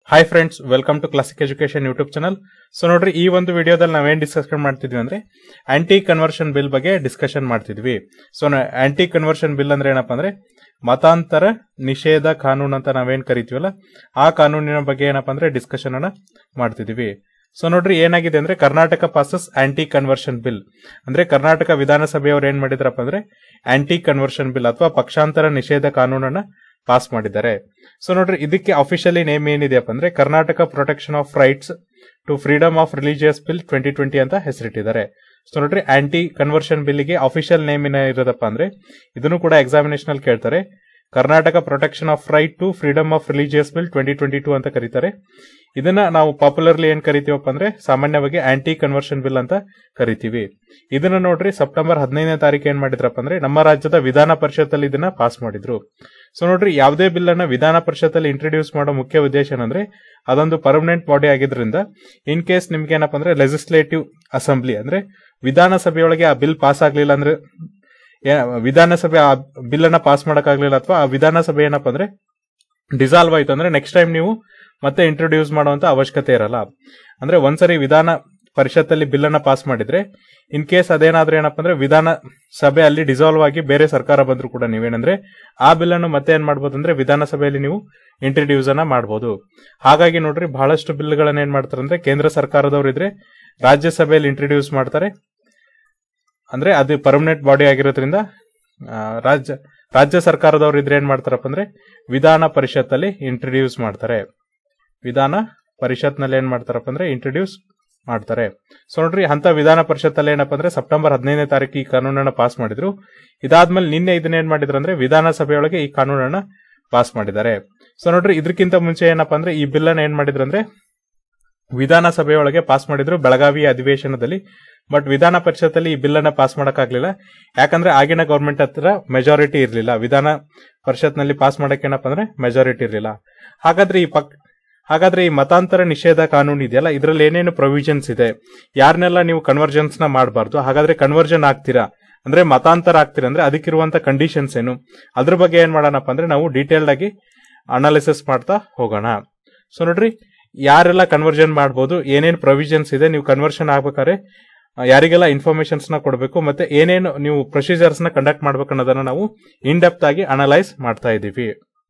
hi friends welcome to classic education YouTube channel so ನೋಡ್ರಿ ಈ ಒಂದು ವಿಡಿಯೋದಲ್ಲಿ ನಾವೇನ್ ಡಿಸ್ಕಷನ್ ಮಾಡ್ತಿದ್ವಿ ಅಂದ್ರೆ ಆಂಟಿ ಕನ್ವರ್ಷನ್ ಬಿಲ್ ಬಗ್ಗೆ ಡಿಸ್ಕಷನ್ ಮಾಡ್ತಿದ್ವಿ ಸೊ ಆಂಟಿ ಕನ್ವರ್ಷನ್ ಬಿಲ್ ಅಂದ್ರೆ ಏನಪ್ಪಾ ಅಂದ್ರೆ ಮತಾಂತರ ನಿಷೇಧ ಕಾನೂನು ಅಂತ ನಾವೇನ್ ಕರಿತೀವಲ್ಲ ಆ ಕಾನೂನಿನ ಬಗ್ಗೆ ಏನಪ್ಪಾ ಅಂದ್ರೆ ಡಿಸ್ಕಷನ್ ಅನ್ನ ಮಾಡ್ತಿದೀವಿ ಸೊ ನೋಡ್ರಿ ಏನಾಗಿದೆ ಅಂದ್ರೆ Karnataka passes anti conversion bill ಅಂದ್ರೆ ಕರ್ನಾಟಕ ವಿಧಾನಸಭೆಯವರು ಏನ್ ಮಾಡಿದ್ರಪ್ಪ ಅಂದ್ರೆ ಆಂಟಿ ಕನ್ವರ್ಷನ್ ಬಿಲ್ ಅಥವಾ ಪಕ್ಷಾಂತರ ನಿಷೇಧ ಕಾನೂನನ್ನ ಪಾಸ್ ಮಾಡಿದ್ದಾರೆ ಸೊ ನೋಡ್ರಿ ಇದಕ್ಕೆ ಅಫಿಷಿಯಲಿ ನೇಮ್ ಏನಿದೆಯಪ್ಪ ಅಂದ್ರೆ Karnataka protection of rights to freedom of religious bill twenty twenty ಅಂತ ಹೆಸರಿಟ್ಟಿದ್ದಾರೆ ಸೊ ನೋಡ್ರಿ ಆಂಟಿ ಕನ್ವರ್ಷನ್ ಬಿಲ್ಗೆ ಅಫಿಷಿಯಲ್ ನೇಮ್ ಏನ ಇರೋದಪ್ಪ ಅಂದ್ರೆ ಇದನ್ನು ಕೂಡ ಎಕ್ಸಾಮಿನೇಷನ್ ಅಲ್ಲಿ ಕೇಳ್ತಾರೆ Karnataka protection of right to freedom of religious bill twenty twenty two ಅಂತ ಕರೀತಾರೆ ಇದನ್ನ ನಾವು ಪಾಪ್ಯುಲರ್ಲಿ ಏನ್ ಕರಿತೀವಪ್ಪ ಅಂದ್ರೆ ಸಾಮಾನ್ಯವಾಗಿ ಆಂಟಿ ಕನ್ವರ್ಷನ್ ಬಿಲ್ ಅಂತ ಕರಿತೀವಿ ಇದನ್ನ ನೋಡ್ರಿ ಸೆಪ್ಟೆಂಬರ್ ಹದಿನೈದನೇ ತಾರೀಕು ಏನ್ ಮಾಡಿದ್ರಪ್ಪ ಅಂದ್ರೆ ನಮ್ಮ ರಾಜ್ಯದ ವಿಧಾನ ಪರಿಷತ್ ಅಲ್ಲಿ ಇದನ್ನ ಪಾಸ್ ಮಾಡಿದ್ರು ಸೊ ನೋಡ್ರಿ ಯಾವುದೇ ಬಿಲ್ ಅನ್ನ ವಿಧಾನ ಪರಿಷತ್ ಅಲ್ಲಿ ಇಂಟ್ರೊಡ್ಯೂಸ್ ಮಾಡೋ ಮುಖ್ಯ ಉದ್ದೇಶ ಏನಂದ್ರೆ ಅದೊಂದು ಪರ್ಮನೆಂಟ್ ಬಾಡಿ ಆಗಿದ್ರಿಂದ ಇನ್ ಕೇಸ್ ನಿಮ್ಗೆ ಏನಪ್ಪ ಅಂದ್ರೆ ಲೆಜಿಸ್ಲೇಟಿವ್ ಅಸೆಂಬ್ಲಿ ಅಂದ್ರೆ ವಿಧಾನಸಭೆಯೊಳಗೆ ಆ ಬಿಲ್ ಪಾಸ್ ಆಗ್ಲಿಲ್ಲ ಅಂದ್ರೆ ಏ- ವಿಧಾನಸಭೆ ಆ ಬಿಲ್ ಅನ್ನ ಪಾಸ್ ಮಾಡಕ್ಕಾಗ್ಲಿಲ್ಲ ಅಥವಾ ಆ ವಿಧಾನಸಭೆ ಏನಪ್ಪ ಅಂದ್ರೆ ಡಿಸಾಲ್ವ್ ಆಯ್ತು ಅಂದ್ರೆ ನೆಕ್ಸ್ಟ್ ಟೈಮ್ ನೀವು ಮತ್ತೆ ಇಂಟ್ರೊಡ್ಯೂಸ್ ಮಾಡುವಂತ ಅವಶ್ಯಕತೆ ಇರಲ್ಲ ಅಂದ್ರೆ ಒಂದ್ಸರಿ ವಿಧಾನ ಪರಿಷತ್ತಲ್ಲಿ ಬಿಲ್ ಅನ್ನ ಪಾಸ್ ಮಾಡಿದ್ರೆ ಇನ್ ಕೇಸ್ ಅದೇನಾದ್ರೂ ಏನಪ್ಪ ಅಂದ್ರೆ ವಿಧಾನ ಸಭೆ ಅಲ್ಲಿ ಡಿಸಾಲ್ವ್ ಆಗಿ ಬೇರೆ ಸರ್ಕಾರ ಬಂದ್ರು ಕೂಡ ನೀವೇನಂದ್ರೆ ಆ ಬಿಲ್ ಅನ್ನು ಮತ್ತೆ ಏನ್ ಮಾಡ್ಬೋದು ಅಂದ್ರೆ ವಿಧಾನಸಭೆಯಲ್ಲಿ ನೀವು ಇಂಟ್ರೊಡ್ಯೂಸ್ ಅನ್ನ ಮಾಡಬಹುದು ಹಾಗಾಗಿ ನೋಡ್ರಿ ಬಹಳಷ್ಟು ಬಿಲ್ಗಳನ್ನ ಏನ್ ಮಾಡ್ತಾರೆ ಅಂದ್ರೆ ಕೇಂದ್ರ ಸರ್ಕಾರದವರು ಇದ್ರೆ ರಾಜ್ಯಸಭೆಯಲ್ಲಿ ಇಂಟ್ರೊಡ್ಯೂಸ್ ಮಾಡ್ತಾರೆ ಅಂದ್ರೆ ಅದು ಪರ್ಮನೆಂಟ್ ಬಾಡಿ ಆಗಿರೋದ್ರಿಂದ ಆ, ರಾಜ್ಯ ರಾಜ್ಯ ಸರ್ಕಾರದವರು ಇದ್ರೆ ಏನ್ ಮಾಡ್ತಾರಪ್ಪ ಅಂದ್ರೆ ವಿಧಾನ ಪರಿಷತ್ತಲ್ಲಿ ಇಂಟ್ರೊಡ್ಯೂಸ್ ಮಾಡ್ತಾರೆ ವಿಧಾನ ಪರಿಷತ್ನಲ್ಲಿ ಏನ್ ಮಾಡ್ತಾರಪ್ಪ ಅಂದ್ರೆ ಇಂಟ್ರೊಡ್ಯೂಸ್ ಮಾಡ್ತಾರೆ ಸೊ ನೋಡ್ರಿ ಅಂತ ವಿಧಾನ ಪರಿಷತ್ತಲ್ಲಿ ಏನಪ್ಪ ಅಂದ್ರೆ ಸೆಪ್ಟೆಂಬರ್ ಹದಿನೈದನೇ ತಾರೀಕು ಈ ಕಾನೂನನ್ನ ಪಾಸ್ ಮಾಡಿದ್ರು ಇದಾದ್ಮೇಲೆ ನಿನ್ನೆ ಇದನ್ನ ಏನ್ ಮಾಡಿದ್ರು ಅಂದ್ರೆ ವಿಧಾನಸಭೆಯೊಳಗೆ ಈ ಕಾನೂನನ್ನ ಪಾಸ್ ಮಾಡಿದ್ದಾರೆ ಸೊ ನೋಡ್ರಿ ಇದಕ್ಕಿಂತ ಮುಂಚೆ ಏನಪ್ಪಾ ಅಂದ್ರೆ ಈ ಬಿಲ್ ಅನ್ನ ಏನ್ ಮಾಡಿದ್ರು ಅಂದ್ರೆ ವಿಧಾನಸಭೆಯೊಳಗೆ ಪಾಸ್ ಮಾಡಿದ್ರು ಬೆಳಗಾವಿ ಅಧಿವೇಶನದಲ್ಲಿ ಬಟ್ ವಿಧಾನ ಪರಿಷತ್ತಲ್ಲಿ ಈ ಬಿಲ್ ಅನ್ನ ಪಾಸ್ ಮಾಡಕ್ಕಾಗ್ಲಿಲ್ಲ ಯಾಕಂದ್ರೆ ಆಗಿನ ಗೌರ್ಮೆಂಟ್ ಹತ್ರ ಮೆಜಾರಿಟಿ ಇರಲಿಲ್ಲ ವಿಧಾನ ಪರಿಷತ್ನಲ್ಲಿ ಪಾಸ್ ಮಾಡಕ್ಕೆ ಏನಪ್ಪ ಅಂದ್ರೆ ಮೆಜಾರಿಟಿ ಇರಲಿಲ್ಲ ಹಾಗಾದ್ರೆ ಈ ಪಕ್ ಹಾಗಾದ್ರೆ ಈ ಮತಾಂತರ ನಿಷೇಧ ಕಾನೂನು ಇದೆಯಲ್ಲ ಇದರಲ್ಲಿ ಏನೇನು ಪ್ರೊವಿಷನ್ಸ್ ಇದೆ ಯಾರನ್ನೆಲ್ಲ ನೀವು ಕನ್ವರ್ಜನ್ಸ್ ನ ಮಾಡಬಾರ್ದು ಹಾಗಾದ್ರೆ ಕನ್ವರ್ಜನ್ ಆಗ್ತೀರಾ ಅಂದ್ರೆ ಮತಾಂತರ ಆಗ್ತೀರಾ ಅಂದ್ರೆ ಅದಕ್ಕಿರುವಂತ ಕಂಡೀಷನ್ಸ್ ಏನು ಅದ್ರ ಬಗ್ಗೆ ಏನ್ ಮಾಡೋಣಪ್ಪ ಅಂದ್ರೆ ನಾವು ಡೀಟೇಲ್ಡ್ ಆಗಿ ಅನಾಲಿಸಿಸ್ ಮಾಡ್ತಾ ಹೋಗೋಣ ಸೊ ನೋಡ್ರಿ ಯಾರೆಲ್ಲ ಕನ್ವರ್ಜನ್ ಮಾಡ್ಬೋದು ಏನೇನು ಪ್ರೊವಿಷನ್ಸ್ ಇದೆ ನೀವು ಕನ್ವರ್ಷನ್ ಆಗ್ಬೇಕಾದ್ರೆ ಆ, ಯಾರಿಗೆಲ್ಲ ಇನ್ಫಾರ್ಮೇಶನ್ಸ್ ನ ಕೊಡಬೇಕು ಮತ್ತೆ ಏನೇನು ನೀವು ಪ್ರೊಸೀಜರ್ಸ್ ನ ಕಂಡಕ್ಟ್ ಮಾಡ್ಬೇಕು ಅನ್ನೋದನ್ನ ನಾವು ಇನ್ ಡೆಪ್ತ್ ಆಗಿ ಅನಲೈಸ್ ಮಾಡ್ತಾ ಇದ್ದೀವಿ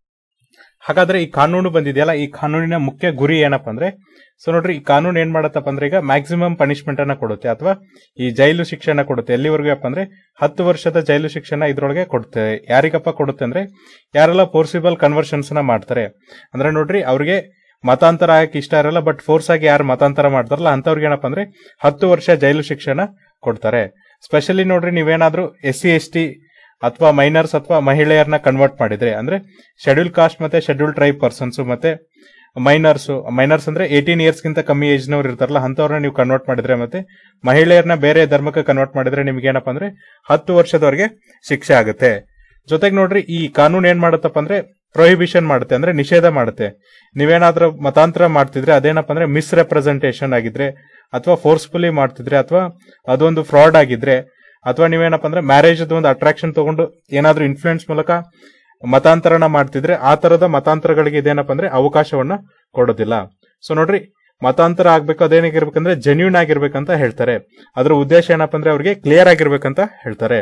ಹಾಗಾದ್ರೆ ಈ ಕಾನೂನು ಬಂದಿದೆಯಲ್ಲ ಈ ಕಾನೂನಿನ ಮುಖ್ಯ ಗುರಿ ಏನಪ್ಪ ಅಂದ್ರೆ ಸೊ ನೋಡ್ರಿ ಈ ಕಾನೂನು ಏನ್ ಮಾಡತ್ತಪ್ಪ ಅಂದ್ರೆ ಈಗ ಮ್ಯಾಕ್ಸಿಮಮ್ ಪನಿಷ್ಮೆಂಟ್ ಅನ್ನ ಕೊಡುತ್ತೆ ಅಥವಾ ಈ ಜೈಲು ಶಿಕ್ಷೆನ ಕೊಡುತ್ತೆ ಎಲ್ಲಿವರೆಗೂ ಅಪ್ಪ ಅಂದ್ರೆ ಹತ್ತು ವರ್ಷದ ಜೈಲು ಶಿಕ್ಷೆನ ಇದ್ರೊಳಗೆ ಕೊಡುತ್ತೆ ಯಾರಿಗಪ್ಪ ಕೊಡುತ್ತೆ ಅಂದ್ರೆ ಯಾರೆಲ್ಲ ಫೋರ್ಸಿಬಲ್ ಕನ್ವರ್ಷನ್ಸ್ ನ ಮಾಡ್ತಾರೆ ಅಂದ್ರೆ ನೋಡ್ರಿ ಅವ್ರಿಗೆ ಮತಾಂತರ ಆಗಕ್ಕೆ ಇಷ್ಟ ಇರಲ್ಲ ಬಟ್ ಫೋರ್ಸ್ ಆಗಿ ಯಾರು ಮತಾಂತರ ಮಾಡ್ತಾರಲ್ಲ ಅಂತವ್ರಿಗೆ ಏನಪ್ಪ ಅಂದ್ರೆ ಹತ್ತು ವರ್ಷ ಜೈಲು ಶಿಕ್ಷೆನ ಕೊಡ್ತಾರೆ ಸ್ಪೆಷಲಿ ನೋಡ್ರಿ ನೀವೇನಾದ್ರೂ ಎಸ್ ಸಿ ಎಸ್ ಟಿ ಅಥವಾ ಮೈನರ್ಸ್ ಅಥವಾ ಮಹಿಳೆಯರನ್ನ ಕನ್ವರ್ಟ್ ಮಾಡಿದ್ರೆ ಅಂದ್ರೆ ಶೆಡ್ಯೂಲ್ ಕಾಸ್ಟ್ ಮತ್ತೆ ಶೆಡ್ಯೂಲ್ ಟ್ರೈಬ್ ಪರ್ಸನ್ಸ್ ಮತ್ತೆ ಮೈನರ್ಸ್ ಮೈನರ್ಸ್ ಅಂದ್ರೆ ಏಟೀನ್ ಇಯರ್ಸ್ ಗಿಂತ ಕಮ್ಮಿ ಏಜ್ ನವ್ರು ಇರ್ತಾರಲ್ಲ ಅಂತವ್ರನ್ನ ನೀವು ಕನ್ವರ್ಟ್ ಮಾಡಿದ್ರೆ ಮತ್ತೆ ಮಹಿಳೆಯರನ್ನ ಬೇರೆ ಧರ್ಮಕ್ಕೆ ಕನ್ವರ್ಟ್ ಮಾಡಿದ್ರೆ ನಿಮ್ಗೆ ಏನಪ್ಪ ಅಂದ್ರೆ ಹತ್ತು ವರ್ಷದವರೆಗೆ ಶಿಕ್ಷೆ ಆಗುತ್ತೆ ಜೊತೆಗೆ ನೋಡ್ರಿ ಈ ಕಾನೂನು ಏನ್ ಮಾಡುತ್ತಪ್ಪ ಅಂದ್ರೆ ಪ್ರೊಹಿಬಿಷನ್ ಮಾಡುತ್ತೆ ಅಂದ್ರೆ ನಿಷೇಧ ಮಾಡುತ್ತೆ ನೀವೇನಾದ್ರೂ ಮತಾಂತರ ಮಾಡ್ತಿದ್ರೆ ಅದೇನಪ್ಪ ಅಂದ್ರೆ ಮಿಸ್ ರೆಪ್ರೆಸೆಂಟೇಷನ್ ಆಗಿದ್ರೆ ಅಥವಾ ಫೋರ್ಸ್ಫುಲಿ ಮಾಡ್ತಿದ್ರೆ ಅಥವಾ ಅದೊಂದು ಫ್ರಾಡ್ ಆಗಿದ್ರೆ ಅಥವಾ ನೀವೇನಪ್ಪ ಅಂದ್ರೆ ಮ್ಯಾರೇಜ್ ಒಂದು ಅಟ್ರಾಕ್ಷನ್ ತಗೊಂಡು ಏನಾದ್ರೂ ಇನ್ಫ್ಲೂಯೆನ್ಸ್ ಮೂಲಕ ಮತಾಂತರನ ಮಾಡ್ತಿದ್ರೆ ಆ ತರದ ಮತಾಂತರಗಳಿಗೆ ಇದೇನಪ್ಪ ಅಂದ್ರೆ ಅವಕಾಶವನ್ನ ಕೊಡೋದಿಲ್ಲ ಸೊ ನೋಡ್ರಿ ಮತಾಂತರ ಆಗ್ಬೇಕು ಅದೇನಾಗಿರ್ಬೇಕಂದ್ರೆ ಜೆನ್ಯೂನ್ ಆಗಿರ್ಬೇಕಂತ ಹೇಳ್ತಾರೆ ಅದ್ರ ಉದ್ದೇಶ ಏನಪ್ಪ ಅಂದ್ರೆ ಅವ್ರಿಗೆ ಕ್ಲಿಯರ್ ಆಗಿರ್ಬೇಕಂತ ಹೇಳ್ತಾರೆ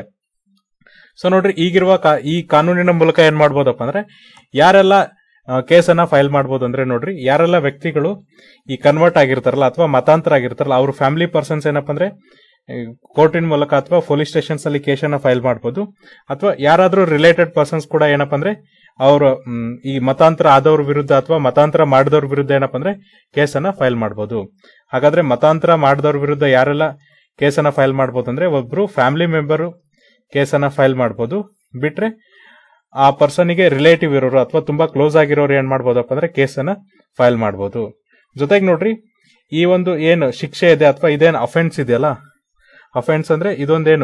ಸೊ ನೋಡ್ರಿ ಈಗಿರುವ ಕಾ- ಈ ಕಾನೂನಿನ ಮೂಲಕ ಏನ್ ಮಾಡ್ಬೋದಪ್ಪ ಅಂದ್ರೆ ಯಾರೆಲ್ಲ ಕೇಸನ್ನ ಫೈಲ್ ಮಾಡ್ಬೋದು ಅಂದ್ರೆ ನೋಡ್ರಿ ಯಾರೆಲ್ಲ ವ್ಯಕ್ತಿಗಳು ಈ ಕನ್ವರ್ಟ್ ಆಗಿರ್ತಾರಲ್ಲ ಅಥವಾ ಮತಾಂತರ ಆಗಿರ್ತಾರಲ್ಲ ಅವ್ರ ಫ್ಯಾಮಿಲಿ ಪರ್ಸನ್ಸ್ ಏನಪ್ಪ ಅಂದ್ರೆ ಕೋರ್ಟಿನ ಮೂಲಕ ಅಥವಾ ಪೊಲೀಸ್ ಸ್ಟೇಷನ್ಸ್ ಅಲ್ಲಿ ಕೇಸನ್ನ ಫೈಲ್ ಮಾಡ್ಬೋದು ಅಥವಾ ಯಾರಾದ್ರೂ ರಿಲೇಟೆಡ್ ಪರ್ಸನ್ಸ್ ಕೂಡ ಏನಪ್ಪ ಅಂದ್ರೆ ಅವ್ರ ಮ್, ಈ ಮತಾಂತರ ಆದವ್ರ ವಿರುದ್ಧ ಅಥವಾ ಮತಾಂತರ ಮಾಡಿದವ್ರ ವಿರುದ್ಧ ಏನಪ್ಪ ಅಂದ್ರೆ ಕೇಸನ್ನ ಫೈಲ್ ಮಾಡ್ಬೋದು ಹಾಗಾದ್ರೆ ಮತಾಂತರ ಮಾಡಿದವ್ರ ವಿರುದ್ಧ ಯಾರೆಲ್ಲ ಕೇಸನ್ನ ಫೈಲ್ ಮಾಡ್ಬೋದು ಅಂದ್ರೆ ಒಬ್ರು ಫ್ಯಾಮಿಲಿ ಮೆಂಬರು ಕೇಸನ್ನ ಫೈಲ್ ಮಾಡ್ಬೋದು ಬಿಟ್ರೆ ಆ ಪರ್ಸನ್ಗೆ ರಿಲೇಟಿವ್ ಇರೋರು ಅಥವಾ ತುಂಬಾ ಕ್ಲೋಸ್ ಆಗಿರೋರು ಏನ್ ಮಾಡ್ಬೋದಪ್ಪ ಅಂದ್ರೆ ಕೇಸನ್ನ ಫೈಲ್ ಮಾಡ್ಬೋದು ಜೊತೆಗೆ ನೋಡ್ರಿ ಈ ಒಂದು ಏನು ಶಿಕ್ಷೆ ಇದೆ ಅಥವಾ ಇದೇನು ಅಫೆನ್ಸ್ ಇದೆಯಲ್ಲ ಅಫೆನ್ಸ್ ಅಂದ್ರೆ ಇದೊಂದೇನು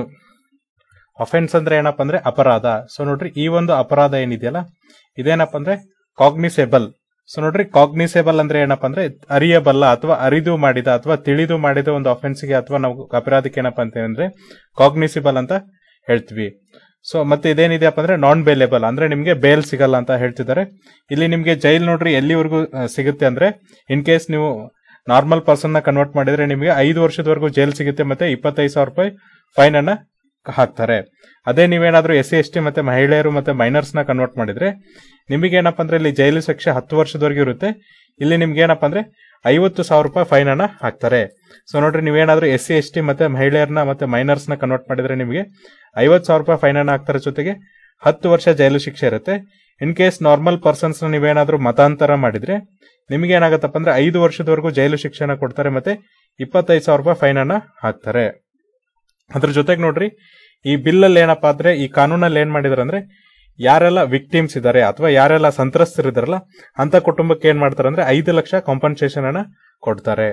ಅಫೆನ್ಸ್ ಅಂದ್ರೆ ಏನಪ್ಪ ಅಂದ್ರೆ ಅಪರಾಧ ಸೊ ನೋಡ್ರಿ ಈ ಒಂದು ಅಪರಾಧ ಏನಿದೆಯಲ್ಲ ಇದೇನಪ್ಪ ಅಂದ್ರೆ ಕಾಗ್ನಿಸೇಬಲ್ ಸೊ ನೋಡ್ರಿ ಕಾಗ್ನಿಸೇಬಲ್ ಅಂದ್ರೆ ಏನಪ್ಪ ಅಂದ್ರೆ ಅರಿಯಬಲ್ಲ ಅಥವಾ ಅರಿದು ಮಾಡಿದ ಅಥವಾ ತಿಳಿದು ಮಾಡಿದ ಒಂದು ಅಫೆನ್ಸ್ಗೆ ಅಥವಾ ನಾವು ಅಪರಾಧಕ್ಕೆ ಏನಪ್ಪ ಅಂತ ಅಂದ್ರೆ ಕಾಗ್ನಿಸಿಬಲ್ ಅಂತ ಹೇಳ್ತೀವಿ ಸೊ ಮತ್ತೆ ಇದೇನಿದೆಯಪ್ಪ ಅಂದ್ರೆ ನಾನ್ ಬೇಲೇಬಲ್ ಅಂದ್ರೆ ನಿಮಗೆ ಬೇಲ್ ಸಿಗಲ್ಲ ಅಂತ ಹೇಳ್ತಿದ್ದಾರೆ ಇಲ್ಲಿ ನಿಮಗೆ ಜೈಲ್ ನೋಡ್ರಿ ಎಲ್ಲಿವರೆಗೂ ಆ, ಸಿಗುತ್ತೆ ಅಂದ್ರೆ ಇನ್ ಕೇಸ್ ನೀವು ನಾರ್ಮಲ್ ಪರ್ಸನ್ ನ ಕನ್ವರ್ಟ್ ಮಾಡಿದ್ರೆ ನಿಮಗೆ ಐದು ವರ್ಷದವರೆಗೂ ಜೈಲ್ ಸಿಗುತ್ತೆ ಮತ್ತೆ ಇಪ್ಪತ್ತೈದು ಸಾವಿರ ರೂಪಾಯಿ ಫೈನ್ ಅನ್ನ ಹಾಕ್ತಾರೆ ಅದೇ ನೀವೇನಾದ್ರೂ ಎಸ್ ಸಿ ಎಸ್ ಟಿ ಮತ್ತೆ ಮಹಿಳೆಯರು ಮತ್ತೆ ಮೈನರ್ಸ್ ನ ಕನ್ವರ್ಟ್ ಮಾಡಿದ್ರೆ ನಿಮಗೆ ಏನಪ್ಪ ಅಂದ್ರೆ ಇಲ್ಲಿ ಜೈಲು ಶಿಕ್ಷೆ ಹತ್ತು ವರ್ಷದವರೆಗೂ ಇರುತ್ತೆ ಇಲ್ಲಿ ನಿಮ್ಗೆ ಏನಪ್ಪ ಅಂದ್ರೆ ಐವತ್ತು ಸಾವಿರ ರೂಪಾಯಿ ಫೈನ್ ಅನ್ನ ಹಾಕ್ತಾರೆ ಸೊ ನೋಡ್ರಿ ನೀವೇನಾದ್ರೂ ಎಸ್ ಸಿ ಎಸ್ ಟಿ ಮತ್ತೆ ಮಹಿಳೆಯರನ್ನ ಮತ್ತೆ ಮೈನರ್ಸ್ ನ ಕನ್ವರ್ಟ್ ಮಾಡಿದ್ರೆ ನಿಮಗೆ ಐವತ್ತು ಸಾವಿರ ರೂಪಾಯಿ ಫೈನ್ ಅನ್ನ ಹಾಕ್ತಾರೆ ಜೊತೆಗೆ ಹತ್ತು ವರ್ಷ ಜೈಲು ಶಿಕ್ಷೆ ಇರುತ್ತೆ ಇನ್ ಕೇಸ್ ನಾರ್ಮಲ್ ಪರ್ಸನ್ಸ್ ನೀವೇನಾದ್ರೂ ಮತಾಂತರ ಮಾಡಿದ್ರೆ ನಿಮಗೆ ಏನಾಗತ್ತಪ್ಪ ಅಂದ್ರೆ ಐದು ವರ್ಷದವರೆಗೂ ಜೈಲು ಶಿಕ್ಷೆನ ಕೊಡ್ತಾರೆ ಮತ್ತೆ ಇಪ್ಪತ್ತೈದು ಸಾವಿರ ರೂಪಾಯಿ ಫೈನ್ ಅನ್ನ ಹಾಕ್ತಾರೆ ಅದ್ರ ಜೊತೆಗೆ ನೋಡ್ರಿ ಈ ಬಿಲ್ ಅಲ್ಲಿ ಏನಪ್ಪಾ ಅಂದ್ರೆ ಈ ಕಾನೂನಲ್ಲಿ ಏನ್ ಮಾಡಿದಾರೆ ಅಂದ್ರೆ ಯಾರೆಲ್ಲ ವಿಕ್ಟಿಮ್ಸ್ ಇದಾರೆ ಅಥವಾ ಯಾರೆಲ್ಲ ಸಂತ್ರಸ್ತರಿದಾರಲ್ಲ ಅಂತ ಕುಟುಂಬಕ್ಕೆ ಏನ್ ಮಾಡ್ತಾರೆ ಅಂದ್ರೆ ಐದು ಲಕ್ಷ ಕಾಂಪನ್ಸೇಷನ್ ಅನ್ನ ಕೊಡ್ತಾರೆ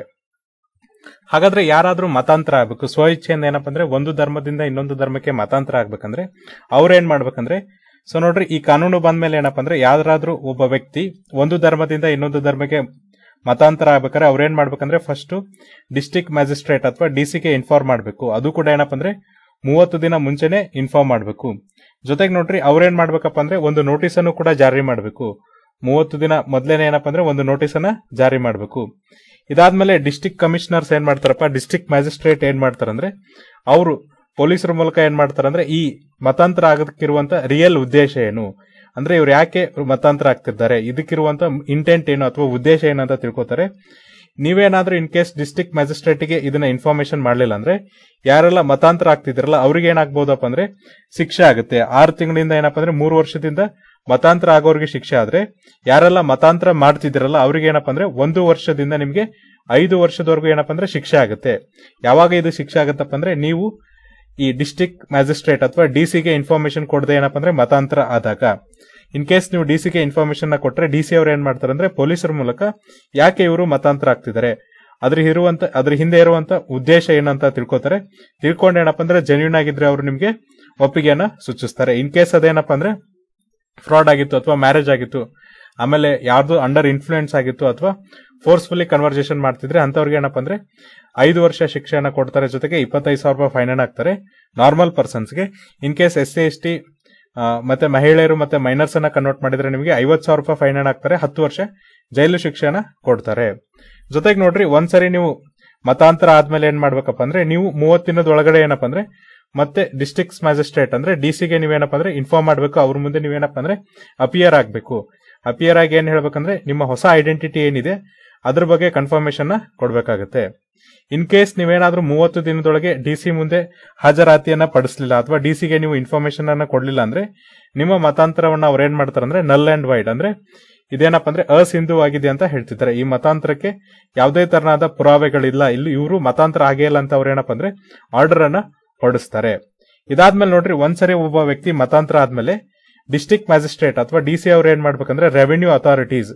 ಹಾಗಾದ್ರೆ ಯಾರಾದ್ರೂ ಮತಾಂತರ ಆಗ್ಬೇಕು ಸ್ವ ಇಚ್ಛೆಯಿಂದ ಏನಪ್ಪ ಅಂದ್ರೆ ಒಂದು ಧರ್ಮದಿಂದ ಇನ್ನೊಂದು ಧರ್ಮಕ್ಕೆ ಮತಾಂತರ ಆಗ್ಬೇಕಂದ್ರೆ ಅವ್ರ ಏನ್ ಮಾಡ್ಬೇಕಂದ್ರೆ ಸೊ ನೋಡ್ರಿ ಈ ಕಾನೂನು ಬಂದ್ಮೇಲೆ ಏನಪ್ಪ ಅಂದ್ರೆ ಯಾರಾದ್ರೂ ಒಬ್ಬ ವ್ಯಕ್ತಿ ಒಂದು ಧರ್ಮದಿಂದ ಇನ್ನೊಂದು ಧರ್ಮಕ್ಕೆ ಮತಾಂತರ ಆಗ್ಬೇಕಾದ್ರೆ ಅವ್ರೇನ್ ಮಾಡ್ಬೇಕಂದ್ರೆ ಫಸ್ಟ್ ಡಿಸ್ಟಿಕ್ ಮ್ಯಾಜಿಸ್ಟ್ರೇಟ್ ಅಥವಾ ಡಿ ಗೆ ಇನ್ಫಾರ್ಮ್ ಮಾಡಬೇಕು ಅದು ಕೂಡ ಏನಪ್ಪ ಅಂದ್ರೆ ಮೂವತ್ತು ದಿನ ಮುಂಚೆನೆ ಇನ್ಫಾರ್ಮ್ ಮಾಡಬೇಕು ಜೊತೆಗೆ ನೋಡ್ರಿ ಅವ್ರೇನ್ ಮಾಡ್ಬೇಕಪ್ಪ ಅಂದ್ರೆ ಒಂದು ನೋಟಿಸ್ ಅನ್ನು ಕೂಡ ಜಾರಿ ಮಾಡಬೇಕು ಮೂವತ್ತು ದಿನ ಮೊದ್ಲೇನೆ ಏನಪ್ಪ ಅಂದ್ರೆ ಒಂದು ನೋಟಿಸ್ ಅನ್ನ ಜಾರಿ ಮಾಡಬೇಕು ಇದಾದ್ಮೇಲೆ ಡಿಸ್ಟಿಕ್ ಕಮಿಷನರ್ಸ್ ಏನ್ ಮಾಡ್ತಾರಪ್ಪ ಡಿಸ್ಟಿಕ್ ಮ್ಯಾಜಿಸ್ಟ್ರೇಟ್ ಏನ್ ಮಾಡ್ತಾರಂದ್ರೆ ಅವರು ಪೊಲೀಸರ ಮೂಲಕ ಏನ್ ಮಾಡ್ತಾರಂದ್ರೆ ಈ ಮತಾಂತರ ಆಗೋದಕ್ಕಿರುವಂತ ರಿಯಲ್ ಉದ್ದೇಶ ಏನು ಅಂದ್ರೆ ಇವ್ರು ಯಾಕೆ ಮತಾಂತರ ಆಗ್ತಿದ್ದಾರೆ ಇದಕ್ಕಿರುವಂತ ಇಂಟೆಂಟ್ ಏನು ಅಥವಾ ಉದ್ದೇಶ ಏನು ಅಂತ ತಿಳ್ಕೊತಾರೆ ನೀವೇನಾದ್ರೂ ಇನ್ ಕೇಸ್ ಡಿಸ್ಟಿಕ್ ಮ್ಯಾಜಿಸ್ಟ್ರೇಟ್ಗೆ ಇದನ್ನ ಇನ್ಫಾರ್ಮೇಶನ್ ಮಾಡಲಿಲ್ಲ ಅಂದ್ರೆ ಯಾರೆಲ್ಲ ಮತಾಂತರ ಆಗ್ತಿದ್ರಲ್ಲ ಅವ್ರಿಗೆ ಏನಾಗ್ಬೋದಪ್ಪ ಅಂದ್ರೆ ಶಿಕ್ಷೆ ಆಗುತ್ತೆ ಆರು ತಿಂಗಳಿಂದ ಏನಪ್ಪ ಅಂದ್ರೆ ಮೂರು ವರ್ಷದಿಂದ ಮತಾಂತರ ಆಗೋರಿಗೆ ಶಿಕ್ಷೆ ಆದ್ರೆ ಯಾರೆಲ್ಲ ಮತಾಂತರ ಮಾಡ್ತಿದ್ದೀರಲ್ಲ ಅವ್ರಿಗೆ ಏನಪ್ಪ ಅಂದ್ರೆ ಒಂದು ವರ್ಷದಿಂದ ನಿಮ್ಗೆ ಐದು ವರ್ಷದವರೆಗೂ ಏನಪ್ಪ ಅಂದ್ರೆ ಶಿಕ್ಷೆ ಆಗುತ್ತೆ ಯಾವಾಗ ಇದು ಶಿಕ್ಷೆ ಆಗುತ್ತಪ್ಪ ಅಂದ್ರೆ ನೀವು ಈ ಡಿಸ್ಟಿಕ್ ಮ್ಯಾಜಿಸ್ಟ್ರೇಟ್ ಅಥವಾ ಡಿ ಗೆ ಇನ್ಫಾರ್ಮೇಶನ್ ಕೊಡದೆ ಏನಪ್ಪ ಅಂದ್ರೆ ಮತಾಂತರ ಆದಾಗ ಇನ್ ಕೇಸ್ ನೀವು ಡಿ ಗೆ ಇನ್ಫಾರ್ಮೇಶನ್ ನ ಕೊಟ್ರೆ ಡಿ ಸಿ ಅವ್ರು ಏನ್ ಮಾಡ್ತಾರೆ ಅಂದ್ರೆ ಪೊಲೀಸರ ಮೂಲಕ ಯಾಕೆ ಇವರು ಮತಾಂತರ ಆಗ್ತಿದ್ದಾರೆ ಅದ್ರ ಇರುವಂತ ಅದ್ರ ಹಿಂದೆ ಇರುವಂತ ಉದ್ದೇಶ ಏನಂತ ತಿಳ್ಕೊತಾರೆ ತಿಳ್ಕೊಂಡು ಏನಪ್ಪ ಅಂದ್ರೆ ಜೆನ್ಯೂನ್ ಆಗಿದ್ರೆ ಅವರು ನಿಮ್ಗೆ ಒಪ್ಪಿಗೆಯನ್ನ ಸೂಚಿಸ್ತಾರೆ ಇನ್ ಕೇಸ್ ಅದೇನಪ್ಪ ಅಂದ್ರೆ ಫ್ರಾಡ್ ಆಗಿತ್ತು ಅಥವಾ ಮ್ಯಾರೇಜ್ ಆಗಿತ್ತು ಆಮೇಲೆ ಯಾರ್ದು ಅಂಡರ್ ಇನ್ಫ್ಲೂಯೆನ್ಸ್ ಆಗಿತ್ತು ಅಥವಾ ಫೋರ್ಸ್ಫುಲಿ ಕನ್ವರ್ಸೇಷನ್ ಮಾಡ್ತಿದ್ರೆ ಅಂತವ್ರಿಗೆ ಏನಪ್ಪ ಅಂದ್ರೆ ಐದು ವರ್ಷ ಶಿಕ್ಷೆಯನ್ನ ಕೊಡ್ತಾರೆ ಜೊತೆಗೆ ಇಪ್ಪತ್ತೈದು ಸಾವಿರ ರೂಪಾಯಿ ಫೈನ್ ಅನ್ನ ಹಾಕ್ತಾರೆ ನಾರ್ಮಲ್ ಪರ್ಸನ್ಸ್ಗೆ in case S C S T ಮತ್ತೆ ಮಹಿಳೆಯರು ಮತ್ತೆ ಮೈನರ್ಸ್ ಅನ್ನ ಕನ್ವರ್ಟ್ ಮಾಡಿದ್ರೆ ನಿಮಗೆ ಐವತ್ತು ಸಾವಿರ ರೂಪಾಯಿ ಫೈನ್ ಅನ್ನ ಹಾಕ್ತಾರೆ ಹತ್ತು ವರ್ಷ ಜೈಲು ಶಿಕ್ಷೆನ ಕೊಡ್ತಾರೆ ಜೊತೆಗೆ ನೋಡ್ರಿ ಒಂದ್ಸರಿ ನೀವು ಮತಾಂತರ ಆದ್ಮೇಲೆ ಏನ್ ಮಾಡ್ಬೇಕಪ್ಪ ಅಂದ್ರೆ ನೀವು ಮೂವತ್ತು ದಿನದ ಒಳಗಡೆ ಏನಪ್ಪ ಅಂದ್ರೆ ಮತ್ತೆ ಡಿಸ್ಟ್ರಿಕ್ಟ್ ಮ್ಯಾಜಿಸ್ಟ್ರೇಟ್ ಅಂದ್ರೆ ಡಿ ಸಿಗೆ ನೀವೇನಪ್ಪ ಅಂದ್ರೆ ಇನ್ಫಾರ್ಮ್ ಮಾಡಬೇಕು ಅವ್ರ ಮುಂದೆ ನೀವೇನಪ್ಪ ಅಂದ್ರೆ ಅಪಿಯರ್ ಆಗಬೇಕು ಅಪಿಯರ್ ಆಗಿ ಏನ್ ಹೇಳ್ಬೇಕಂದ್ರೆ ನಿಮ್ಮ ಹೊಸ ಐಡೆಂಟಿಟಿ ಏನಿದೆ ಅದ್ರ ಬಗ್ಗೆ ಕನ್ಫರ್ಮೇಶನ್ ಕೊಡ್ಬೇಕಾಗತ್ತೆ ಇನ್ ಕೇಸ್ ನೀವೇನಾದ್ರೂ ಮೂವತ್ತು ದಿನದೊಳಗೆ ಡಿ ಸಿ ಮುಂದೆ ಹಾಜರಾತಿಯನ್ನ ಪಡಿಸಲಿಲ್ಲ ಅಥವಾ ಡಿ ಸಿಗೆ ನೀವು ಇನ್ಫಾರ್ಮೇಶನ್ ಅನ್ನ ಕೊಡ್ಲಿಲ್ಲ ಅಂದ್ರೆ ನಿಮ್ಮ ಮತಾಂತರವನ್ನ ಅವ್ರು ಏನ್ ಮಾಡ್ತಾರೆ ಅಂದ್ರೆ ನಲ್ ಅಂಡ್ ವೈಡ್ ಅಂದ್ರೆ ಇದೇನಪ್ಪ ಅಂದ್ರೆ ಅಸಿಂಧುವಾಗಿದೆ ಅಂತ ಹೇಳ್ತಿದ್ದಾರೆ ಈ ಮತಾಂತರಕ್ಕೆ ಯಾವುದೇ ತರನಾದ ಪುರಾವೆಗಳಿಲ್ಲ ಇಲ್ಲಿ ಇವರು ಮತಾಂತರ ಆಗೇ ಇಲ್ಲ ಅಂತ ಅವ್ರು ಏನಪ್ಪ ಅಂದ್ರೆ ಆರ್ಡರ್ ಅನ್ನ ಹೊರಡಿಸ್ತಾರೆ ಇದಾದ್ಮೇಲೆ ನೋಡ್ರಿ ಒಂದ್ಸರಿ ಒಬ್ಬ ವ್ಯಕ್ತಿ ಮತಾಂತರ ಆದ್ಮೇಲೆ ಡಿಸ್ಟಿಕ್ ಮ್ಯಾಜಿಸ್ಟ್ರೇಟ್ ಅಥವಾ ಡಿ ಸಿ ಅವ್ರು ಏನ್ ಮಾಡ್ಬೇಕಂದ್ರೆ ರೆವೆನ್ಯೂ ಅಥಾರಿಟೀಸ್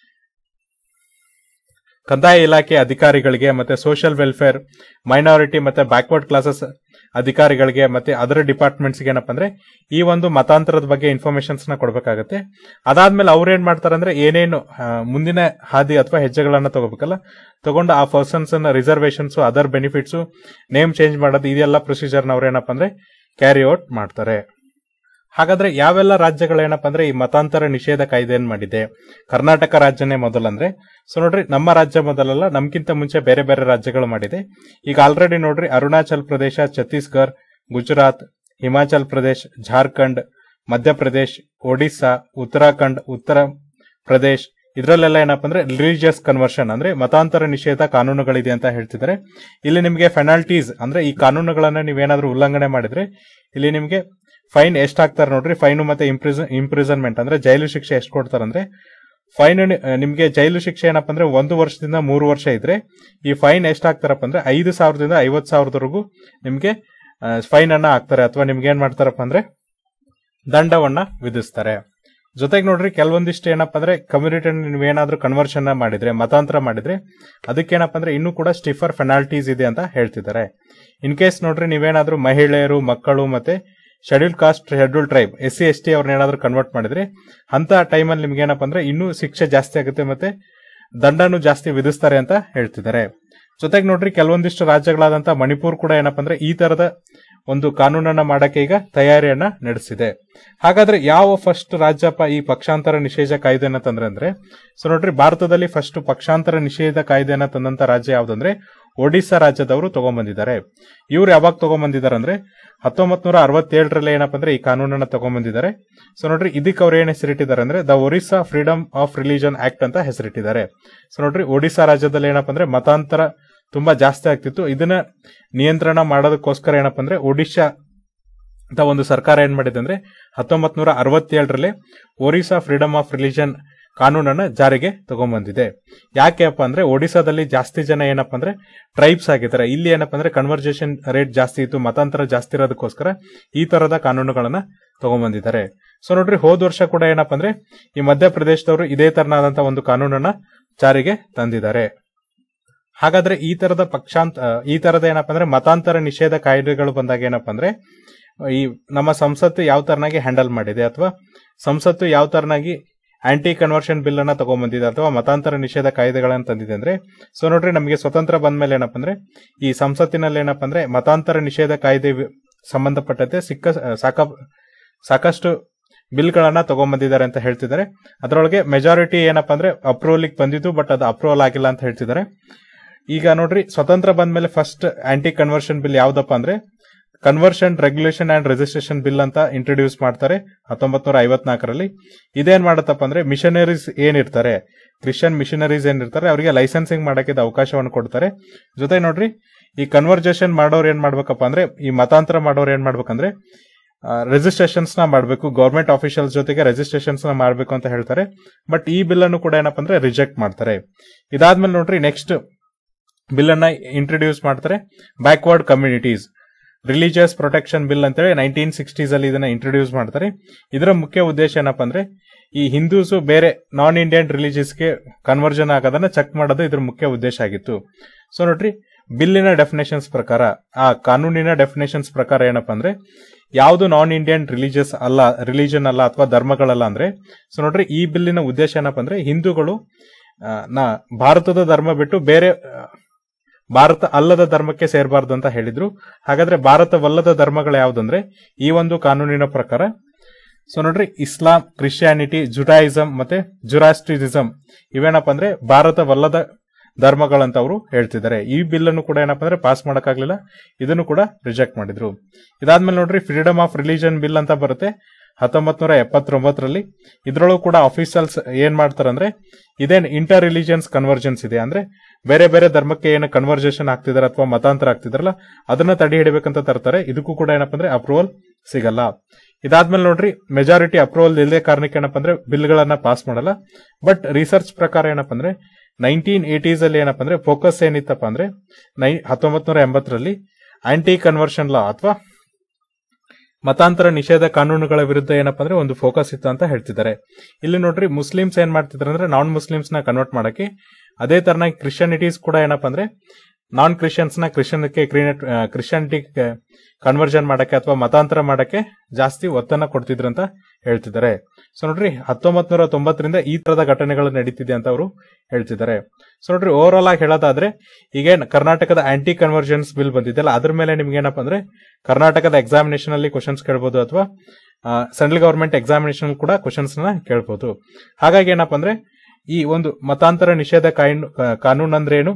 ಕಂದಾಯ ಇಲಾಖೆ ಅಧಿಕಾರಿಗಳಿಗೆ ಮತ್ತೆ ಸೋಷಿಯಲ್ ವೆಲ್ಫೇರ್ ಮೈನಾರಿಟಿ ಮತ್ತೆ ಬ್ಯಾಕ್ವರ್ಡ್ ಕ್ಲಾಸಸ್ ಅಧಿಕಾರಿಗಳಿಗೆ ಮತ್ತೆ ಅದರ ಡಿಪಾರ್ಟ್ಮೆಂಟ್ಸ್ ಏನಪ್ಪ ಅಂದ್ರೆ ಈ ಒಂದು ಮತಾಂತರದ ಬಗ್ಗೆ ಇನ್ಫಾರ್ಮೇಶನ್ಸ್ ನ ಕೊಡ್ಬೇಕಾಗತ್ತೆ ಅದಾದ್ಮೇಲೆ ಅವ್ರು ಏನ್ ಮಾಡ್ತಾರೆ ಅಂದ್ರೆ ಏನೇನು ಆ, ಮುಂದಿನ ಹಾದಿ ಅಥವಾ ಹೆಜ್ಜೆಗಳನ್ನ ತಗೋಬೇಕಲ್ಲ ತಗೊಂಡು ಆ persons reservations other benefits name change ಮಾಡೋದು ಇದೆಲ್ಲ ಪ್ರೊಸೀಜರ್ ಅವ್ರು ಏನಪ್ಪ ಅಂದ್ರೆ ಕ್ಯಾರಿ ಔಟ್ ಮಾಡ್ತಾರೆ ಹಾಗಾದ್ರೆ ಯಾವೆಲ್ಲ ರಾಜ್ಯಗಳು ಏನಪ್ಪ ಅಂದ್ರೆ ಈ ಮತಾಂತರ ನಿಷೇಧ ಕಾಯ್ದೆಯನ್ನು ಮಾಡಿದೆ ಕರ್ನಾಟಕ ರಾಜ್ಯನೇ ಮೊದಲಂದ್ರೆ ಸೊ ನೋಡ್ರಿ ನಮ್ಮ ರಾಜ್ಯ ಮೊದಲಲ್ಲ ನಮ್ಗಿಂತ ಮುಂಚೆ ಬೇರೆ ಬೇರೆ ರಾಜ್ಯಗಳು ಮಾಡಿದೆ ಈಗ ಆಲ್ರೆಡಿ ನೋಡ್ರಿ ಅರುಣಾಚಲ್ ಪ್ರದೇಶ ಛತ್ತೀಸ್ಗಢ್ ಗುಜರಾತ್ ಹಿಮಾಚಲ್ ಪ್ರದೇಶ್ ಜಾರ್ಖಂಡ್ ಮಧ್ಯಪ್ರದೇಶ್ ಒಡಿಸ್ಸಾ ಉತ್ತರಾಖಂಡ್ ಉತ್ತರ ಪ್ರದೇಶ್ ಇದರಲ್ಲೆಲ್ಲ ಏನಪ್ಪ ಅಂದ್ರೆ ರಿಲಿಜಿಯಸ್ ಕನ್ವರ್ಷನ್ ಅಂದ್ರೆ ಮತಾಂತರ ನಿಷೇಧ ಕಾನೂನುಗಳಿದೆ ಅಂತ ಹೇಳ್ತಿದ್ದಾರೆ ಇಲ್ಲಿ ನಿಮಗೆ ಫೆನಾಲ್ಟೀಸ್ ಅಂದ್ರೆ ಈ ಕಾನೂನುಗಳನ್ನ ನೀವೇನಾದ್ರೂ ಉಲ್ಲಂಘನೆ ಮಾಡಿದ್ರೆ ಇಲ್ಲಿ ನಿಮಗೆ ಫೈನ್ ಎಷ್ಟ್ ಹಾಕ್ತಾರೆ ನೋಡ್ರಿ ಫೈನ್ ಮತ್ತೆ ಇಂಪ್ರಿಸನ್ಮೆಂಟ್ ಅಂದ್ರೆ ಜೈಲು ಶಿಕ್ಷೆ ಎಷ್ಟು ಕೊಡ್ತಾರಂದ್ರೆ ಫೈನ್ ನಿಮಗೆ ಜೈಲು ಶಿಕ್ಷೆ ಏನಪ್ಪ ಅಂದ್ರೆ ಒಂದು ವರ್ಷದಿಂದ ಮೂರು ವರ್ಷ ಇದ್ರೆ ಈ ಫೈನ್ ಎಷ್ಟು ಹಾಕ್ತಾರಪ್ಪ ಅಂದ್ರೆ ಐದು ಸಾವಿರದಿಂದ ಐವತ್ತು ಸಾವಿರದವರೆಗೂ ನಿಮಗೆ ಫೈನ್ ಅನ್ನ ಹಾಕ್ತಾರೆ ಅಥವಾ ನಿಮ್ಗೆ ಏನ್ ಮಾಡ್ತಾರಪ್ಪ ಅಂದ್ರೆ ದಂಡವನ್ನ ವಿಧಿಸ್ತಾರೆ ಜೊತೆಗೆ ನೋಡ್ರಿ ಕೆಲವೊಂದಿಷ್ಟು ಏನಪ್ಪ ಅಂದ್ರೆ ಕಮ್ಯುನಿಟಿ ನೀವೇನಾದ್ರೂ ಕನ್ವರ್ಷನ್ ಮಾಡಿದ್ರೆ ಮತಾಂತರ ಮಾಡಿದ್ರೆ ಅದಕ್ಕೇನಪ್ಪ ಅಂದ್ರೆ ಇನ್ನೂ ಕೂಡ ಸ್ಟಿಫರ್ ಫೆನಾಲ್ಟೀಸ್ ಇದೆ ಅಂತ ಹೇಳ್ತಿದ್ದಾರೆ ಇನ್ ಕೇಸ್ ನೋಡ್ರಿ ನೀವೇನಾದ್ರೂ ಮಹಿಳೆಯರು ಮಕ್ಕಳು ಮತ್ತೆ schedule caste schedule tribe S C S T ಅವ್ರನ್ನ ಏನಾದ್ರೂ ಕನ್ವರ್ಟ್ ಮಾಡಿದ್ರೆ ಅಂತ ಟೈಮಲ್ಲಿ ನಿಮ್ಗೆ ಏನಪ್ಪ ಅಂದ್ರೆ ಇನ್ನೂ ಶಿಕ್ಷೆ ಜಾಸ್ತಿ ಆಗುತ್ತೆ ಮತ್ತೆ ದಂಡನು ಜಾಸ್ತಿ ವಿಧಿಸ್ತಾರೆ ಅಂತ ಹೇಳ್ತಿದ್ದಾರೆ ಜೊತೆಗೆ ನೋಡ್ರಿ ಕೆಲವೊಂದಿಷ್ಟು ರಾಜ್ಯಗಳಾದಂತ ಮಣಿಪುರ್ ಕೂಡ ಏನಪ್ಪ ಅಂದ್ರೆ ಈ ತರದ ಒಂದು ಕಾನೂನನ್ನ ಮಾಡಕ್ಕೆ ಈಗ ತಯಾರಿಯನ್ನ ನಡೆಸಿದೆ ಹಾಗಾದ್ರೆ ಯಾವ ಫಸ್ಟ್ ರಾಜ್ಯಪ ಈ ಪಕ್ಷಾಂತರ ನಿಷೇಧ ಕಾಯ್ದೆನ ತಂದ್ರೆ ಅಂದ್ರೆ ಸೊ ನೋಡ್ರಿ ಭಾರತದಲ್ಲಿ ಫಸ್ಟ್ ಪಕ್ಷಾಂತರ ನಿಷೇಧ ಕಾಯ್ದೆನ ತಂದಂತ ರಾಜ್ಯ ಯಾವ್ದಂದ್ರೆ ಒಡಿಶಾ ರಾಜ್ಯದವರು ತಗೊಂಡ್ಬಂದಿದ್ದಾರೆ ಇವ್ರು ಯಾವಾಗ ತಗೊಂಡ್ಬಂದಿದ್ದಾರೆ ಅಂದ್ರೆ ಹತ್ತೊಂಬತ್ ನೂರ ಅರವತ್ತೇಳರಲ್ಲಿ ಏನಪ್ಪ ಅಂದ್ರೆ ಈ ಕಾನೂನನ್ನ ತಗೊಂಡ್ಬಂದಿದ್ದಾರೆ ಸೊ ನೋಡ್ರಿ ಇದಕ್ಕೆ ಅವ್ರು ಏನ್ ಹೆಸರಿಟ್ಟಿದ್ದಾರೆ ಅಂದ್ರೆ the Orissa freedom of religion act ಅಂತ ಹೆಸರಿಟ್ಟಿದ್ದಾರೆ ಸೊ ನೋಡ್ರಿ ಒಡಿಶಾ ರಾಜ್ಯದಲ್ಲಿ ಏನಪ್ಪ ಅಂದ್ರೆ ಮತಾಂತರ ತುಂಬಾ ಜಾಸ್ತಿ ಆಗ್ತಿತ್ತು ಇದನ್ನ ನಿಯಂತ್ರಣ ಮಾಡೋದಕ್ಕೋಸ್ಕರ ಏನಪ್ಪ ಅಂದ್ರೆ ಒಡಿಶಾ ಅಂತ ಒಂದು ಸರ್ಕಾರ ಏನ್ ಮಾಡಿದೆ ಅಂದ್ರೆ ಹತ್ತೊಂಬತ್ ನೂರ ಅರವತ್ತೇಳರಲ್ಲಿ ಒರಿಸ್ಸಾ ಫ್ರೀಡಮ್ ಆಫ್ ರಿಲಿಜನ್ ಕಾನೂನನ್ನ ಜಾರಿಗೆ ತಗೊಂಡ್ಬಂದಿದೆ ಯಾಕೆಪ್ಪ ಅಂದ್ರೆ ಒಡಿಸಾದಲ್ಲಿ ಜಾಸ್ತಿ ಜನ ಏನಪ್ಪ ಅಂದ್ರೆ ಟ್ರೈಬ್ಸ್ ಆಗಿದ್ದಾರೆ ಇಲ್ಲಿ ಏನಪ್ಪ ಅಂದ್ರೆ ಕನ್ವರ್ಜೇಷನ್ ರೇಟ್ ಜಾಸ್ತಿ ಇತ್ತು ಮತಾಂತರ ಜಾಸ್ತಿ ಇರೋದಕ್ಕೋಸ್ಕರ ಈ ತರದ ಕಾನೂನುಗಳನ್ನ ತಗೊಂಡ್ಬಂದಿದ್ದಾರೆ ಸೊ ನೋಡ್ರಿ ಹೋದ ವರ್ಷ ಕೂಡ ಏನಪ್ಪ ಅಂದ್ರೆ ಈ ಮಧ್ಯಪ್ರದೇಶದವರು ಇದೇ ತರನಾದಂತ ಒಂದು ಕಾನೂನನ್ನ ಜಾರಿಗೆ ತಂದಿದ್ದಾರೆ ಹಾಗಾದ್ರೆ ಈ ತರದ ಪಕ್ಷಾಂತ ಈ ತರದ ಏನಪ್ಪ ಅಂದ್ರೆ ಮತಾಂತರ ನಿಷೇಧ ಕಾಯ್ದೆಗಳು ಬಂದಾಗ ಏನಪ್ಪ ಅಂದ್ರೆ ಈ ನಮ್ಮ ಸಂಸತ್ತು ಯಾವ ತರನಾಗಿ ಹ್ಯಾಂಡಲ್ ಮಾಡಿದೆ ಅಥವಾ ಸಂಸತ್ತು ಯಾವ ತರನಾಗಿ ಆಂಟಿ ಕನ್ವರ್ಷನ್ ಬಿಲ್ ಅನ್ನ ತಗೊಂಡ್ಬಂದಿದೆ ಅಥವಾ ಮತಾಂತರ ನಿಷೇಧ ಕಾಯ್ದೆಗಳನ್ನ ತಂದಿದೆ ಅಂದ್ರೆ ಸೊ ನೋಡ್ರಿ ನಮಗೆ ಸ್ವತಂತ್ರ ಬಂದ್ಮೇಲೆ ಏನಪ್ಪ ಅಂದ್ರೆ ಈ ಸಂಸತ್ತಿನಲ್ಲಿ ಏನಪ್ಪ ಅಂದ್ರೆ ಮತಾಂತರ ನಿಷೇಧ ಕಾಯ್ದೆ ವಿ- ಸಂಬಂಧಪಟ್ಟಂತೆ ಸಿಕ್ಕ ಸಾಕ ಸಾಕಷ್ಟು ಬಿಲ್ಗಳನ್ನ ತಗೊಂಡ್ಬಂದಿದ್ದಾರೆ ಅಂತ ಹೇಳ್ತಿದ್ದಾರೆ ಅದರೊಳಗೆ ಮೆಜಾರಿಟಿ ಏನಪ್ಪ ಅಂದ್ರೆ ಅಪ್ರೂವಲ್ ಬಂದಿದ್ದು ಬಟ್ ಅದು ಅಪ್ರೂವಲ್ ಆಗಿಲ್ಲ ಅಂತ ಹೇಳ್ತಿದ್ದಾರೆ ಈಗ ನೋಡ್ರಿ ಸ್ವತಂತ್ರ ಬಂದ್ಮೇಲೆ ಫಸ್ಟ್ ಆಂಟಿ ಕನ್ವರ್ಷನ್ ಬಿಲ್ ಯಾವ್ದಪ್ಪ ಅಂದ್ರೆ conversion regulation and registration bill ಅಂತ ಇಂಟ್ರೊಡ್ಯೂಸ್ ಮಾಡ್ತಾರೆ ಹತ್ತೊಂಬತ್ ನೂರ ಐವತ್ನಾಲ್ಕರಲ್ಲಿ ಇದೇನ್ ಮಾಡತ್ತಪ್ಪ ಅಂದ್ರೆ ಮಿಷನರೀಸ್ ಏನಿರ್ತಾರೆ ಕ್ರಿಶ್ಚಿಯನ್ ಮಿಷನರೀಸ್ ಏನಿರ್ತಾರೆ ಅವರಿಗೆ ಲೈಸೆನ್ಸಿಂಗ್ ಮಾಡಕ್ಕೆ ಇದು ಅವಕಾಶವನ್ನು ಕೊಡ್ತಾರೆ ಜೊತೆ ನೋಡ್ರಿ ಈ ಕನ್ವರ್ಜೇಷನ್ ಮಾಡೋರು ಏನ್ ಮಾಡ್ಬೇಕಪ್ಪ ಅಂದ್ರೆ ಈ ಮತಾಂತರ ಮಾಡೋರು ಏನ್ ಮಾಡ್ಬೇಕಂದ್ರೆ ರಿಜಿಸ್ಟ್ರೇಷನ್ಸ್ ನ ಮಾಡಬೇಕು ಗೌರ್ಮೆಂಟ್ ಆಫೀಷಿಯಲ್ಸ್ ಜೊತೆಗೆ ರಿಜಿಸ್ಟ್ರೇಷನ್ಸ್ ನ ಮಾಡಬೇಕು ಅಂತ ಹೇಳ್ತಾರೆ ಬಟ್ ಈ ಬಿಲ್ ಅನ್ನು ಕೂಡ ಏನಪ್ಪ ಅಂದ್ರೆ ರಿಜೆಕ್ಟ್ ಮಾಡ್ತಾರೆ ಇದಾದ್ಮೇಲೆ ನೋಡ್ರಿ ನೆಕ್ಸ್ಟ್ ಬಿಲ್ ಅನ್ನ ಇಂಟ್ರೊಡ್ಯೂಸ್ ಮಾಡ್ತಾರೆ backward communities religious protection bill ಅಂತೇಳಿ ನೈನ್ಟೀನ್ ಸಿಕ್ಸ್ಟೀಸ್ ಅಲ್ಲಿ ಇದನ್ನ ಇಂಟ್ರೊಡ್ಯೂಸ್ ಮಾಡ್ತಾರೆ ಇದರ ಮುಖ್ಯ ಉದ್ದೇಶ ಏನಪ್ಪ ಅಂದ್ರೆ ಈ ಹಿಂದೂಸು ಬೇರೆ ನಾನ್ ಇಂಡಿಯನ್ ರಿಲಿಜಿಯಸ್ಗೆ ಕನ್ವರ್ಜನ್ ಆಗೋದನ್ನ ಚೆಕ್ ಮಾಡೋದು ಇದ್ರ ಮುಖ್ಯ ಉದ್ದೇಶ ಆಗಿತ್ತು ಸೊ ನೋಡ್ರಿ ಬಿಲ್ಲಿನ ಡೆಫಿನೇಷನ್ಸ್ ಪ್ರಕಾರ ಆ ಕಾನೂನಿನ ಡೆಫಿನೇಷನ್ಸ್ ಪ್ರಕಾರ ಏನಪ್ಪ ಅಂದ್ರೆ ಯಾವುದು ನಾನ್ ಇಂಡಿಯನ್ ರಿಲಿಜಿಯಸ್ ಅಲ್ಲ ರಿಲಿಜನ್ ಅಲ್ಲ ಅಥವಾ ಧರ್ಮಗಳಲ್ಲ ಅಂದ್ರೆ ಸೊ ನೋಡ್ರಿ ಈ ಬಿಲ್ಲಿನ ಉದ್ದೇಶ ಏನಪ್ಪ ಅಂದ್ರೆ ಹಿಂದೂಗಳು ಆ, ನಾ ಭಾರತದ ಧರ್ಮ ಬಿಟ್ಟು ಬೇರೆ ಆ, ಭಾರತ ಅಲ್ಲದ ಧರ್ಮಕ್ಕೆ ಸೇರಬಾರ್ದು ಅಂತ ಹೇಳಿದ್ರು ಹಾಗಾದ್ರೆ ಭಾರತವಲ್ಲದ ಧರ್ಮಗಳು ಯಾವ್ದಂದ್ರೆ ಈ ಒಂದು ಕಾನೂನಿನ ಪ್ರಕಾರ ಸೊ ನೋಡ್ರಿ ಇಸ್ಲಾಂ ಕ್ರಿಶ್ಚಿಯಾನಿಟಿ ಜುಡಾಯಿಸಂ ಮತ್ತೆ ಜುರಾಸ್ಟ್ರಿಸಂ ಇವೇನಪ್ಪ ಅಂದ್ರೆ ಭಾರತವಲ್ಲದ ಧರ್ಮಗಳಂತ ಅವರು ಹೇಳ್ತಿದ್ದಾರೆ ಈ ಬಿಲ್ ಅನ್ನು ಕೂಡ ಏನಪ್ಪ ಅಂದ್ರೆ ಪಾಸ್ ಮಾಡಕ್ಕಾಗ್ಲಿಲ್ಲ ಇದನ್ನು ಕೂಡ ರಿಜೆಕ್ಟ್ ಮಾಡಿದ್ರು ಇದಾದ್ಮೇಲೆ ನೋಡ್ರಿ ಫ್ರೀಡಮ್ ಆಫ್ ರಿಲಿಜನ್ ಬಿಲ್ ಅಂತ ಬರುತ್ತೆ ಹತ್ತೊಂಬತ್ ನೂರ ಎಪ್ಪತ್ತೊಂಬತ್ತರಲ್ಲಿ ಇದ್ರೊಳಗೂ ಕೂಡ ಆಫೀಸಲ್ಸ್ ಏನ್ ಮಾಡ್ತಾರಂದ್ರೆ ಇದೇನ್ ಇಂಟರ್ ರಿಲಿಜಿಯನ್ಸ್ ಕನ್ವರ್ಜನ್ಸ್ ಇದೆ ಅಂದ್ರೆ ಬೇರೆ ಬೇರೆ ಧರ್ಮಕ್ಕೆ ಏನು ಕನ್ವರ್ಜೇಷನ್ ಆಗ್ತಿದಾರೆ ಅಥವಾ ಮತಾಂತರ ಆಗ್ತಿದಾರಲ್ಲ ಅದನ್ನ ತಡೆ ಹಿಡಿಬೇಕಂತ ತರ್ತಾರೆ ಇದಕ್ಕೂ ಕೂಡ ಏನಪ್ಪ ಅಂದ್ರೆ ಅಪ್ರೂವಲ್ ಸಿಗಲ್ಲ ಇದಾದ್ಮೇಲೆ ನೋಡ್ರಿ ಮೆಜಾರಿಟಿ ಅಪ್ರೂವಲ್ ಇಲ್ಲದೆ ಕಾರಣಕ್ಕೆ ಏನಪ್ಪ ಅಂದ್ರೆ ಬಿಲ್ಗಳನ್ನ ಪಾಸ್ ಮಾಡಲ್ಲ ಬಟ್ ರಿಸರ್ಚ್ ಪ್ರಕಾರ ಏನಪ್ಪ ಅಂದ್ರೆ ನೈನ್ಟೀನ್ ಏಟೀಸ್ ಅಲ್ಲಿ ಏನಪ್ಪ ಅಂದ್ರೆ ಫೋಕಸ್ ಏನಿತ್ತಪ್ಪ ಅಂದ್ರೆ ನೈ ಹತ್ತೊಂಬತ್ ನೂರ ಎಂಬತ್ತರಲ್ಲಿ ಆಂಟಿ ಕನ್ವರ್ಷನ್ ಲಾ ಅಥವಾ ಮತಾಂತರ ನಿಷೇಧ ಕಾನೂನುಗಳ ವಿರುದ್ಧ ಏನಪ್ಪ ಅಂದ್ರೆ ಒಂದು ಫೋಕಸ್ ಇತ್ತು ಅಂತ ಹೇಳ್ತಿದ್ದಾರೆ ಇಲ್ಲಿ ನೋಡ್ರಿ ಮುಸ್ಲಿಮ್ಸ್ ಏನ್ ಮಾಡ್ತಿದ್ರು ಅಂದ್ರೆ ನಾನ್ ಮುಸ್ಲಿಮ್ಸ್ ನ ಕನ್ವರ್ಟ್ ಮಾಡಕ್ಕೆ ಅದೇ ತರನಾಗಿ ಕ್ರಿಶ್ಚಿಯನಿಟೀಸ್ ಕೂಡ ಏನಪ್ಪ ಅಂದ್ರೆ ನಾನ್ ಕ್ರಿಶ್ಚಿಯನ್ಸ್ ನ ಕ್ರಿಶ್ಚಿಯನ್ಗೆ ಕ್ರಿಶ್ಚಿಯಾನಿಟಿ ಕನ್ವರ್ಷನ್ ಮಾಡಕ್ಕೆ ಅಥವಾ ಮತಾಂತರ ಮಾಡಕ್ಕೆ ಜಾಸ್ತಿ ಒತ್ತನ್ನ ಕೊಡ್ತಿದ್ರು ಅಂತ ಹೇಳ್ತಿದ್ದಾರೆ ಸೊ ನೋಡ್ರಿ ಹತ್ತೊಂಬತ್ ನೂರ ತೊಂಬತ್ತರಿಂದ ಈ ತರದ ಘಟನೆಗಳು ನಡೀತಿದೆ ಅಂತ ಅವರು ಹೇಳ್ತಿದ್ದಾರೆ ಸೊ ನೋಡ್ರಿ ಓವರ್ ಆಲ್ ಆಗಿ ಹೇಳೋದಾದ್ರೆ ಈಗ ಕರ್ನಾಟಕದ ಆಂಟಿ ಕನ್ವರ್ಜನ್ಸ್ ಬಿಲ್ ಬಂದಿದೆಯಲ್ಲ ಅದ್ರ ಮೇಲೆ ನಿಮ್ಗೆ ಏನಪ್ಪ ಅಂದ್ರೆ ಕರ್ನಾಟಕದ ಎಕ್ಸಾಮಿನೇಷನ್ ಅಲ್ಲಿ ಕ್ವಶನ್ಸ್ ಕೇಳ್ಬೋದು ಅಥವಾ ಸೆಂಟ್ರಲ್ ಗವರ್ಮೆಂಟ್ ಎಕ್ಸಾಮಿನೇಷನ್ ಕೂಡ ಕ್ವಶನ್ಸ್ ನ ಕೇಳ್ಬೋದು ಹಾಗಾಗಿ ಏನಪ್ಪ ಅಂದ್ರೆ ಈ ಒಂದು ಮತಾಂತರ ನಿಷೇಧ ಕಾಯ್ನು- ಕಾನೂನು ಅಂದ್ರೆ ಏನು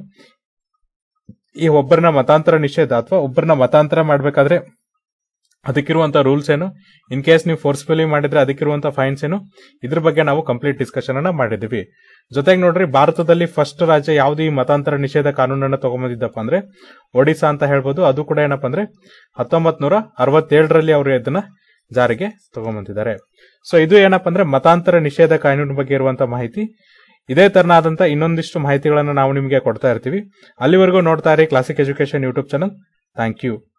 ಈ ಒಬ್ಬರನ್ನ ಮತಾಂತರ ನಿಷೇಧ ಅಥವಾ ಒಬ್ಬರನ್ನ ಮತಾಂತರ ಮಾಡ್ಬೇಕಾದ್ರೆ ಅದಕ್ಕಿರುವಂತ ರೂಲ್ಸ್ ಏನು ಇನ್ ಕೇಸ್ ನೀವು ಫೋರ್ಸ್ಫುಲಿ ಮಾಡಿದ್ರೆ ಅದಕ್ಕಿರುವಂತ ಫೈನ್ಸ್ ಏನು ಇದ್ರ ಬಗ್ಗೆ ನಾವು ಕಂಪ್ಲೀಟ್ ಡಿಸ್ಕಷನ್ ಅನ್ನ ಮಾಡಿದೀವಿ ಜೊತೆಗೆ ನೋಡ್ರಿ ಭಾರತದಲ್ಲಿ ಫಸ್ಟ್ ರಾಜ್ಯ ಯಾವ್ದು ಈ ಮತಾಂತರ ನಿಷೇಧ ಕಾನೂನನ್ನ ತಗೊಂಬಂದಿದ್ದಪ್ಪ ಅಂದ್ರೆ ಒಡಿಶಾ ಅಂತ ಹೇಳ್ಬೋದು ಅದು ಕೂಡ ಏನಪ್ಪ ಅಂದ್ರೆ ಹತ್ತೊಂಬತ್ ನೂರ ಅರವತ್ತೇಳರಲ್ಲಿ ಅವರು ಇದನ್ನ ಜಾರಿಗೆ ತಗೊಂಬಂದಿದ್ದಾರೆ ಸೊ ಇದು ಏನಪ್ಪ ಅಂದ್ರೆ ಮತಾಂತರ ನಿಷೇಧ ಕಾನೂನು ಬಗ್ಗೆ ಇರುವಂತ ಮಾಹಿತಿ ಇದೇ ತರನಾದಂತ ಇನ್ನೊಂದಿಷ್ಟು ಮಾಹಿತಿಗಳನ್ನು ನಾವು ನಿಮಗೆ ಕೊಡ್ತಾ ಇರ್ತೀವಿ ಅಲ್ಲಿವರೆಗೂ ನೋಡ್ತಾ ಇರಿ classic education YouTube channel thank you